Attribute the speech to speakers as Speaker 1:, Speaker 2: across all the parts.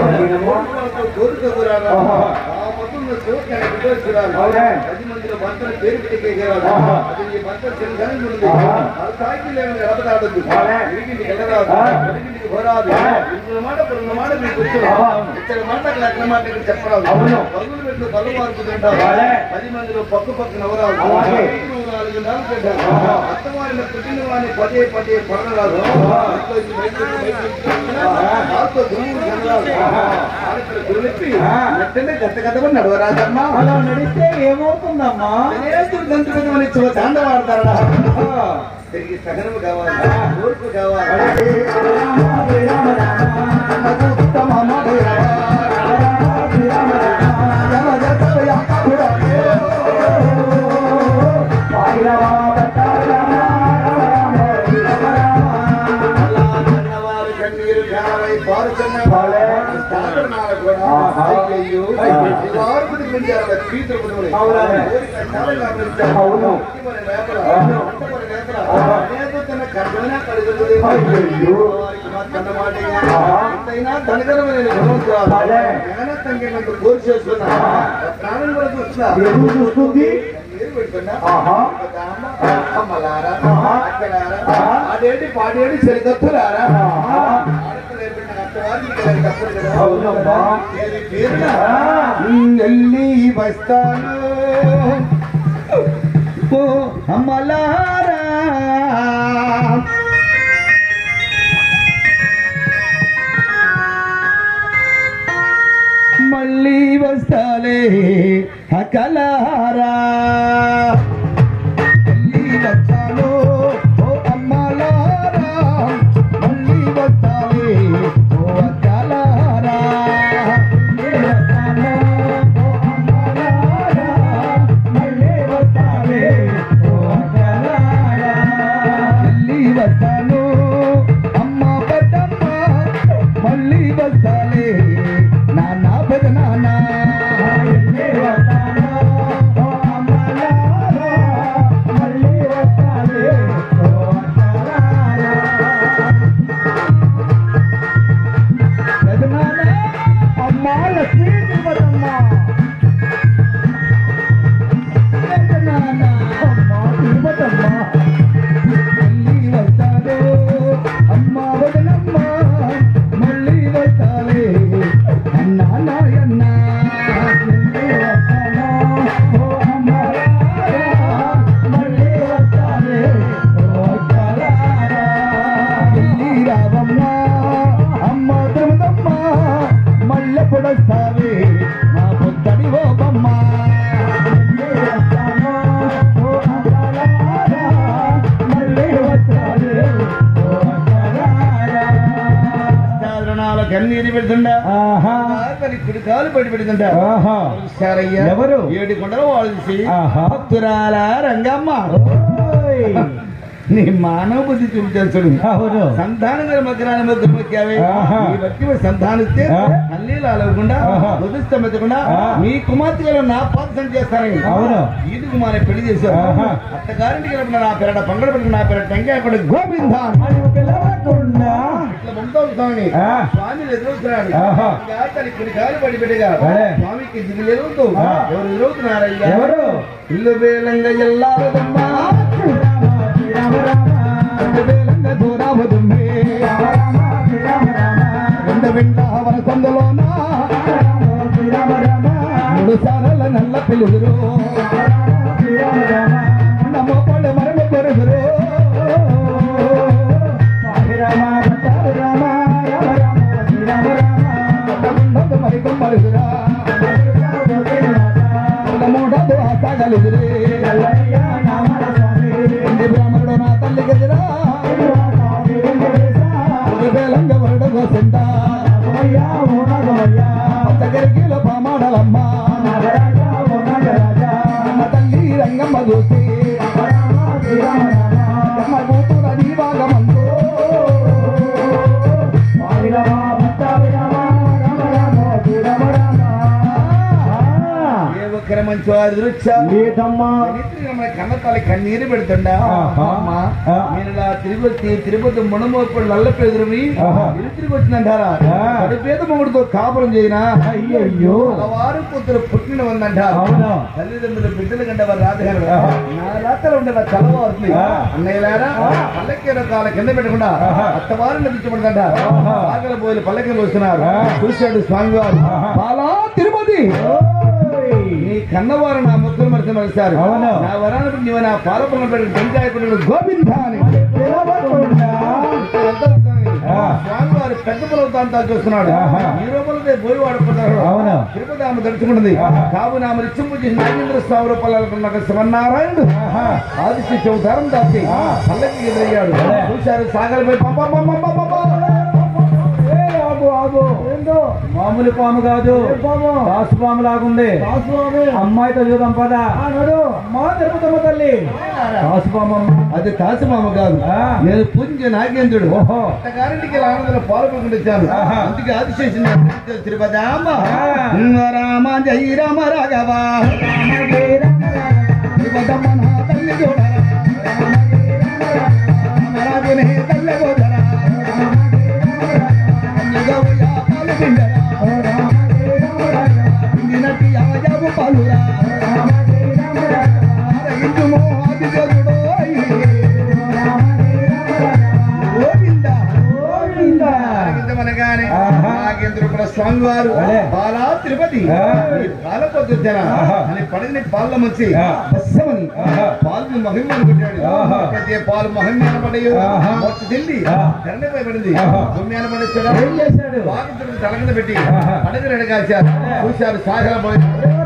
Speaker 1: కోరుకోరాలు
Speaker 2: ఆహా.
Speaker 1: ఆ మొత్తంలో కోరిక గుర్తొచ్చురాలు
Speaker 2: అవునే.
Speaker 1: పది మందిలో భర్తను పేరు పెట్టేయగలరు
Speaker 2: ఆహా.
Speaker 1: అది నీ భర్త చిన్నగానే ఉంది
Speaker 2: ఆహా.
Speaker 1: ఆ స్థాయికి లేని ఎడపదాడద్దు
Speaker 2: అవునే.
Speaker 1: ఇరిగింటికి వెళ్ళరాదు
Speaker 2: ఆ.
Speaker 1: ఇరిగింటికి పోరాదు
Speaker 2: ఆ.
Speaker 1: ఇంకొక మాట పొరుగు మాట మీకు వచ్చు
Speaker 2: ఆహా.
Speaker 1: ఇతర మాట లగ్న మాట ఇక్కడ చెప్పరాదు
Speaker 2: అవును.
Speaker 1: పరుగులు పెట్టిన పళ్ళు మార్పు తింటావు
Speaker 2: అవునే.
Speaker 1: పది మందిలో పక్కు పక్క నవరాలు
Speaker 2: అలాగే.
Speaker 1: నాలుగు నెలలు తింటారు
Speaker 2: ఆహా.
Speaker 1: అత్తవారిన పుట్టిన వాడిని పదే పదే పడరాదు
Speaker 2: ఆహా.
Speaker 1: ఇంట్లో నుంచి బయటకు బయటకు వచ్చినా
Speaker 2: ఆహా.
Speaker 1: దాంతో దుమ్ము జనరాలు
Speaker 2: ఆహా.
Speaker 1: ఆడపిల్ల గురులెప్పి
Speaker 2: ఆ.
Speaker 1: వెంటనే గత గతమని నడవరాదమ్మా
Speaker 2: అలా నడిస్తే ఏమవుతుందమ్మా
Speaker 1: గణేశుడు దంతుకొని ఇచ్చి తాండవాడతారా
Speaker 2: ఆ.
Speaker 1: తిరిగి సహనము కావాలి ఓర్పు కావాలి
Speaker 2: అలాగే. రామ రామ
Speaker 1: నాకు ఉత్తమ మధురా. జమ జత యాకపురా. అలా కన్నవారు కన్నీరు కావై పారుతున్న
Speaker 2: భలే.
Speaker 1: స్థాపనాలు కూడా
Speaker 2: ఆహా.
Speaker 1: అయ్యయ్యో.
Speaker 2: అయ్యో.
Speaker 1: వారు కుదిరించారు కదా, పీతలు కుదిరి.
Speaker 2: అవునా.
Speaker 1: కోరిక చాలా గమనించారు.
Speaker 2: అవును.
Speaker 1: ఇంటి మరి వేపల,
Speaker 2: అవును.
Speaker 1: వంట మరి వేపల.
Speaker 2: ఆహా.
Speaker 1: అనేక తన కర్మనే కలుగుతుంది.
Speaker 2: అయ్యయ్యో.
Speaker 1: వారికి మా కన్నమాటగా.
Speaker 2: ఆహా.
Speaker 1: ఎంతైనా ధనకరమైన గుణవంతురాలు.
Speaker 2: భలే.
Speaker 1: జ్ఞానతంగినంత కోరి చేసుకున్నా.
Speaker 2: ఆహా.
Speaker 1: ప్రాణం కూడా చూస్తున్నా.
Speaker 2: ఎందుకు చూస్తుంది?
Speaker 1: నీరు పెడుతున్నా.
Speaker 2: ఆహా.
Speaker 1: అమ్మ, అమ్మలారా,
Speaker 2: ఆహా.
Speaker 1: అక్కలారా,
Speaker 2: ఆహా.
Speaker 1: ఆడేటి పాడేటి సరిగత్తులారా
Speaker 2: ఆహా.
Speaker 1: ఆడపిల్ల అత్తవారికి ఇక్కడ తప్పదు కదా.
Speaker 2: అవునమ్మా.
Speaker 1: పేరు పేరున
Speaker 2: ఆ.
Speaker 1: వెళ్ళి వస్తాను ఓ అమ్మలారా మళ్ళీ వస్తాలే అకలారా మళ్ళీ వస్తాను ఓ అమ్మలారా మళ్ళీ వస్తాలే ఓ అక్కలారా మళ్ళీ వస్తాను ఓ అమ్మలారా మళ్ళీ వస్తాలే ఓ అక్కలారా మళ్ళీ వస్తాను అమ్మ పెద్దమ్మ మళ్ళీ వస్తాలే నాన్న పెద్ద నాన్న మళ్ళీ వస్తాను ఓ అమ్మలారా మళ్ళీ వస్తాలే ఓ అక్కలారా పెదనాన్న అమ్మ లక్ష్మీ తిరుపతమ్మ పెదనాన్న అమ్మ తిరుపతమ్మ మళ్ళీ వస్తాడు అమ్మ వదనమ్మ మళ్ళీ వస్తాలే అన్న నాయన్న మళ్ళీ వస్తాను ఓ అమ్మ రారా, మళ్ళీ వస్తాలే ఓ అక్కలారా. మళ్ళీ రావమ్మ అమ్మ తిరుమతమ్మ మళ్ళీ పొడస్తావే మా పొద్దడి ఓ బొమ్మ మళ్ళీ వస్తాను ఓ అక్కలారా, మళ్ళీ వస్తాలే ఓ అక్కలారా. సాధనాల కన్నీరు పెడుతుండా
Speaker 2: ఆహా.
Speaker 1: తన కుడి కాలు పడి పెడుతుండా
Speaker 2: ఆహా.
Speaker 1: సారయ్య
Speaker 2: ఎవరు?
Speaker 1: ఏడు కొండలు వాళ్ళు చూసి
Speaker 2: ఆహా.
Speaker 1: భక్తురాల రంగమ్మ
Speaker 2: ఓయ్.
Speaker 1: నీ మానవ బుద్ధి చూపించాడు
Speaker 2: అవును.
Speaker 1: సంతానం గారి మగ్రాన్ని మధ్య మొక్కావే
Speaker 2: ఆహా.
Speaker 1: ఈ వ్యక్తి సంతానిస్తే
Speaker 2: ఆ.
Speaker 1: అల్లీలు అలవకుండా
Speaker 2: ఆహా.
Speaker 1: ముదిస్తమెత్తకుండా
Speaker 2: ఆ.
Speaker 1: మీ కుమార్తె గారు నా పాత్రం చేస్తారని
Speaker 2: అవును.
Speaker 1: ఈదు కుమారి పెళ్లి చేశారు
Speaker 2: ఆహా.
Speaker 1: అత్తగారింటికి వెళ్ళిన నా పేరట పంగడ పెట్టిన నా పేరట టెంకాయ కూడా గోవింద
Speaker 2: అని పిలవకుండా
Speaker 1: ఇట్లా ముందవుతామని
Speaker 2: ఆ.
Speaker 1: స్వామిని ఎదురవుతున్నాడు
Speaker 2: ఆహా.
Speaker 1: ఇంకా తన కుడి కాలు పడి పెట్టగా
Speaker 2: అదే.
Speaker 1: స్వామికి దిగులు ఎదురుతూ
Speaker 2: ఆ.
Speaker 1: ఎవరు ఎదురవుతున్నారయ్యా
Speaker 2: ఎవరు?
Speaker 1: ఇల్లు వేలంగా ఎల్లారదమ్మా
Speaker 2: రామ రామ
Speaker 1: ఇల్లు వేలంగా దూరావదుమ్మే రెండు వింటావన సందులోన మూడు సారల నల్ల పిలుగురు నమ్మో పళ్ళు మరమ కొరుగురు ఉండదు మరి కొమ్మలుగురా మూడదు ఆసాగలుగురే ఇంటి బ్రాహ్మణుడు నా తల్లి గదిరా వేలంగ వరడు గోసిందా దగ్గరికిలో పామాడలమ్మ అమ్మ తల్లి రంగమ్మ చూసి అమ్మ కూతురు అది భాగమందు ఏ ఒక్కరమ్మ మంచి వారి దృశ్య
Speaker 2: లేదమ్మా
Speaker 1: మన కన్నతాలి కన్నీరు పెడుతుండా
Speaker 2: ఆహా.
Speaker 1: అమ్మా,
Speaker 2: ఆ.
Speaker 1: మీరు ఇలా తిరిగి వచ్చి తిరుపతి మునమోపుడు లల్లపెదురువి
Speaker 2: ఆహా.
Speaker 1: ఇరు తిరిగి వచ్చిందంటారా
Speaker 2: ఆ.
Speaker 1: కడుపేద మొగుడుతో కాపురం చేయనా
Speaker 2: అయ్యయ్యో
Speaker 1: పలవారు పుత్రులు పుట్టిన ఉందంటారు
Speaker 2: అవునా
Speaker 1: తల్లిదండ్రులు బిడ్డల కంటే వారు రాజగారు
Speaker 2: ఆహా.
Speaker 1: నా రాత్రి ఉండే నా చల్లవారుతుంది
Speaker 2: ఆ.
Speaker 1: అన్నయ్యలారా
Speaker 2: ఆ.
Speaker 1: పల్లెకేర కాల కింద పెట్టకుండా
Speaker 2: ఆహా.
Speaker 1: అత్తవారిని నటించబడదంట
Speaker 2: ఆహా.
Speaker 1: ఆకలి పోయి పల్లెకి వస్తున్నారు
Speaker 2: ఆ.
Speaker 1: చూశాడు స్వామివారు
Speaker 2: ఆహా.
Speaker 1: బాలా తిరుపతి
Speaker 2: ఓయ్.
Speaker 1: నీ కన్నవారు నా ముక్కులు మరిచి మరిస్తారు
Speaker 2: అవును.
Speaker 1: నా వరానికి నీవు నా పాలపన్న పెట్టి పంచాయకుడు గోవింద అని
Speaker 2: పిలవకుండా ఆ.
Speaker 1: స్వామివారు పెద్ద పొలవుతా అంతా చూస్తున్నాడు
Speaker 2: ఆహా.
Speaker 1: ఈ రూపంలో పోయి వాడుకుంటారు
Speaker 2: అవును.
Speaker 1: తిరుపతి ఆమె తడుచుకుంటుంది
Speaker 2: ఆహా.
Speaker 1: కావున ఆమె నిత్యము చేసి నాగేంద్ర స్వామి రూపాయలు శివనారాయణుడు
Speaker 2: ఆహా.
Speaker 1: ఆదిత్య అవతారం దాచి
Speaker 2: ఆ.
Speaker 1: పల్లకి ఎదురయ్యాడు
Speaker 2: అదే.
Speaker 1: చూశారు సాగరపై పాప
Speaker 2: ఏ, ఆగు ఆగు ఏంటో మామూలు పాము కాదు పాము కాసు పాము లాగుంది కాసు పాము అమ్మాయితో చూద్దాం పద నడు అమ్మా తిరుపతమ్మ తల్లి కాసు పాము అమ్మ
Speaker 1: అది కాశమామ కాదు
Speaker 2: ఆ.
Speaker 1: నేను పూజించే నాగేంద్రుడు
Speaker 2: ఓహో
Speaker 1: అత్తగారింటికి ఆనందంలో పాల్గొనుకుంటూ వచ్చాను
Speaker 2: ఆహా.
Speaker 1: అందుకే ఆదిశేషుని తిరుపతి అమ్మ
Speaker 2: ఆ.
Speaker 1: రామ జై రామ రాఘవ తిరుపతమ్మ నా తల్లి చూడరా రామరాజునే తల్లి గోదరా నిగవయ్యా పాలు పిండరా పిండినట్టి యాజావు పాలురా ఆరగించుమో ఆదిదేవుడోయ్. గోవిందా ఆరగించమనగానే
Speaker 2: ఆహా.
Speaker 1: నాగేంద్రుడు కూడా స్వామి వారు
Speaker 2: అదే.
Speaker 1: బాలా తిరుపతి
Speaker 2: ఆ.
Speaker 1: ఈ పాలకొద్దున
Speaker 2: ఆహా.
Speaker 1: అని పడిన పాల మంచి
Speaker 2: ఆ.
Speaker 1: బస్సమని
Speaker 2: ఆహా.
Speaker 1: పాలు మహిమ అనుకుంటాడు
Speaker 2: ఆహా.
Speaker 1: అయితే పాలు మహిమ అనబడయో
Speaker 2: ఆహా.
Speaker 1: మొత్తం తిండి
Speaker 2: ఆ.
Speaker 1: తెరనిపై పడింది
Speaker 2: ఆహా.
Speaker 1: భూమి అనబడేస్తాడా
Speaker 2: ఏం చేశాడు
Speaker 1: బాగుంటుంది తలగడ పెట్టి
Speaker 2: ఆహా.
Speaker 1: పడగ రెడగాల్చారు చూశారు సాగర పోయి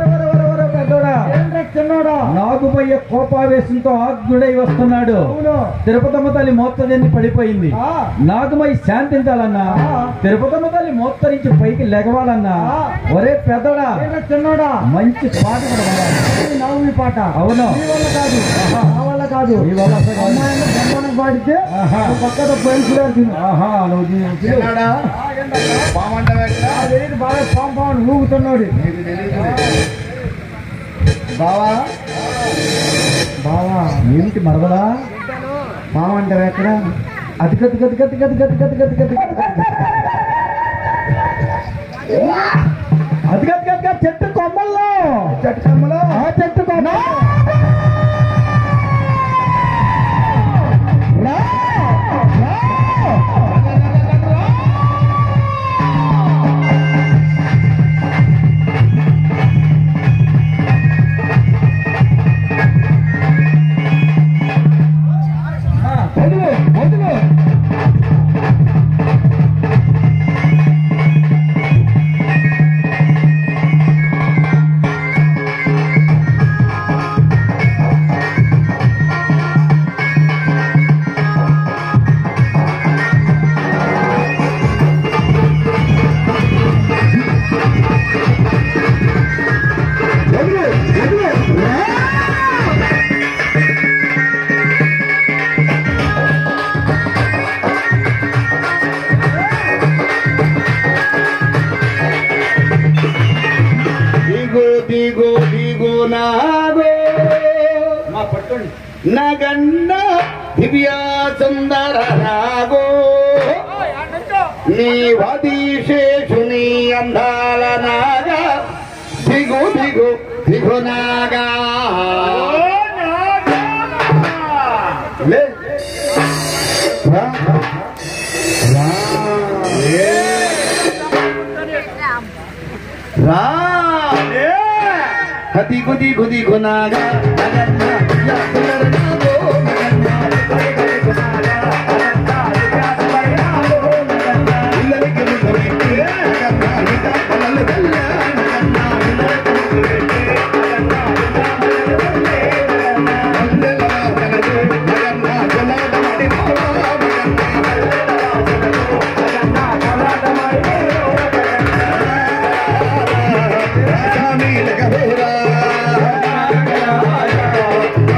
Speaker 2: నాగుమయ్య కోపావేశంతో ఆగ్గుడై వస్తున్నాడు తిరుపతమ్మ తల్లి మోత్తదింది పడిపోయింది నాగుమయ్య శాంతించాలన్నా తిరుపతమ్మ తల్లి మోత్తరించి పైకి లెగవాలన్నా ఒరే పెద్దోడా చిన్నోడా మంచి పాట కూడా పాడాలి.
Speaker 3: నవమి పాట
Speaker 2: అవును
Speaker 3: మీ వల్ల కాదు నా వల్ల కాదు
Speaker 2: నీ వల్ల అసలు కాదు.
Speaker 3: అమ్మాయిని బ్రహ్మాండం పాడితే
Speaker 2: ఆహా.
Speaker 3: నువ్వు పక్కన పోయించుకోవాలి
Speaker 2: ఆహా నువ్వు దీన్ని పిలు.
Speaker 1: చిన్నాడా పామంటావా ఎక్కడ?
Speaker 3: తెలియదు బాగా పాము పాము ఊగుతున్నాడు
Speaker 1: నీకు తెలియదు బావా
Speaker 3: బావా
Speaker 2: ఏమిటి మరదలా
Speaker 3: పామంటారు ఎక్కడ అది గతి గతి గతి గతి గతి గతి గతి గతి
Speaker 2: అది కాదు కాదు కాదు, చెట్టు కొమ్మల్లో
Speaker 1: చెట్టు కమ్మలో
Speaker 2: ఆ చెట్టు కొమ్మ రా, రా. వదిలు, వదిలు. వదిలు, వదిలు. రా.
Speaker 1: దిగు దిగు దిగు నాగో మా పట్టుకోండి నగన్న దివ్య సుందర నాగో నీ వదీశేషుని అందాల నాగా దిగు దిగు దిగు నాగా లే. రా. రా. ఏ. రా ఏ. దిగు దిగు దిగు నాగా నగన్న దివ్య సుందర నాగో నగన్న దిగు దిగు నాగా నగన్న దివ్య సుందర నాగో నగన్న ఇల్లరికి ముగ్గు పెట్టి నగన్న ఇక పొలలు వెళ్ళ నగన్న ఇల్లరికి ముగ్గు పెట్టి నగన్న ఇక పొలలు వెళ్ళే నగన్న మల్లెల వాసనకు నగన్న జలదమడి మోవ నగన్న మల్లెల వాసనకు నగన్న జలదమడి మోవ నగన్న రాజామీల గబేరా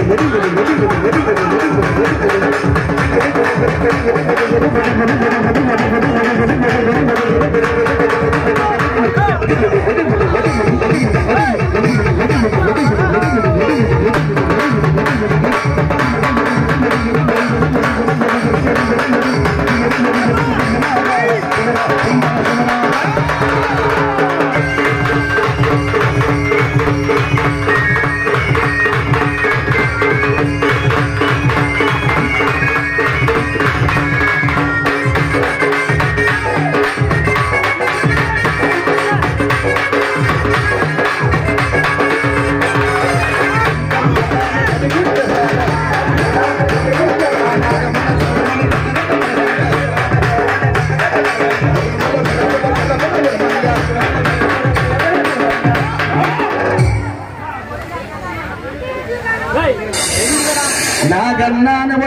Speaker 1: నాగన్నాను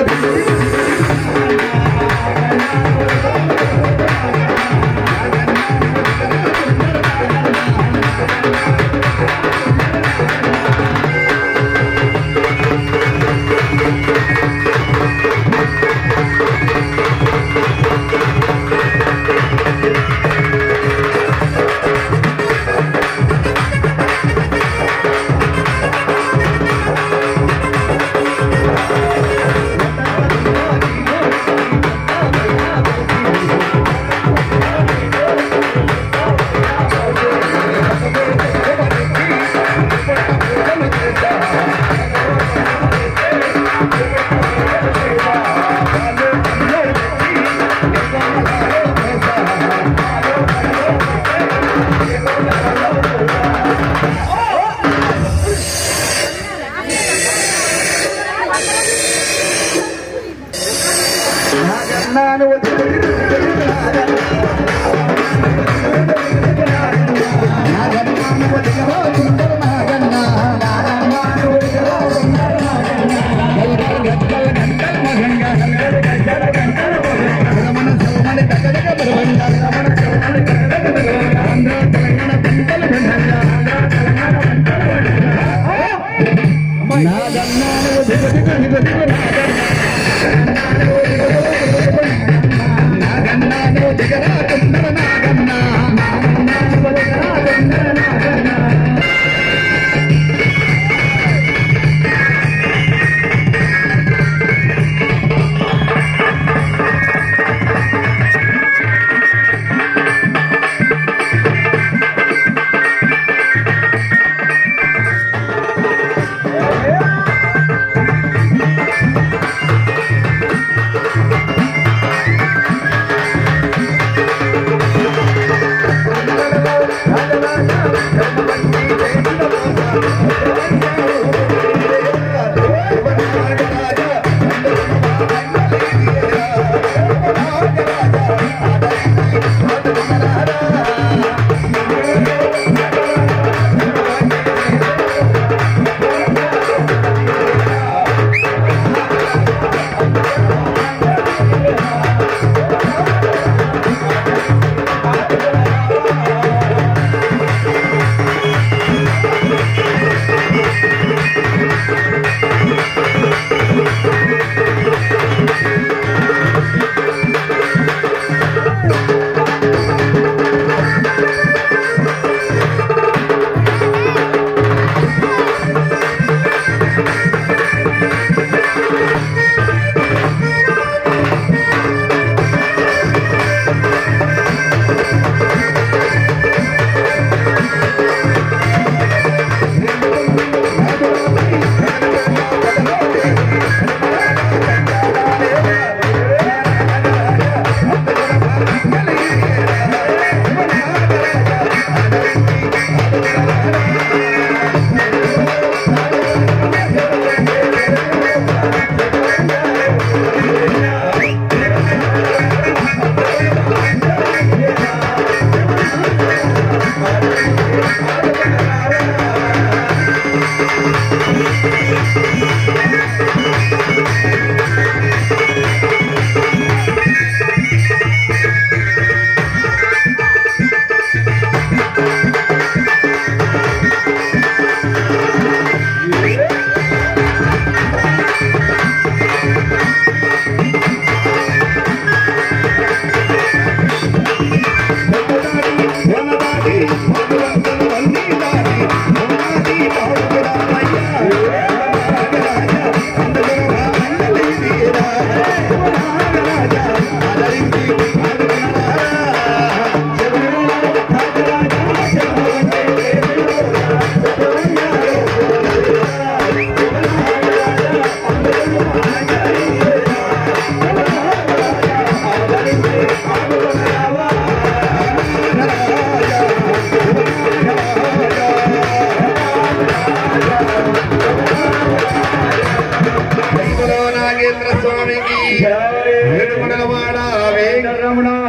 Speaker 1: నాగన్నాను
Speaker 2: ఏ
Speaker 1: నాగేంద్ర స్వామికి ఏడుమడలవాడ వెంకటరమణ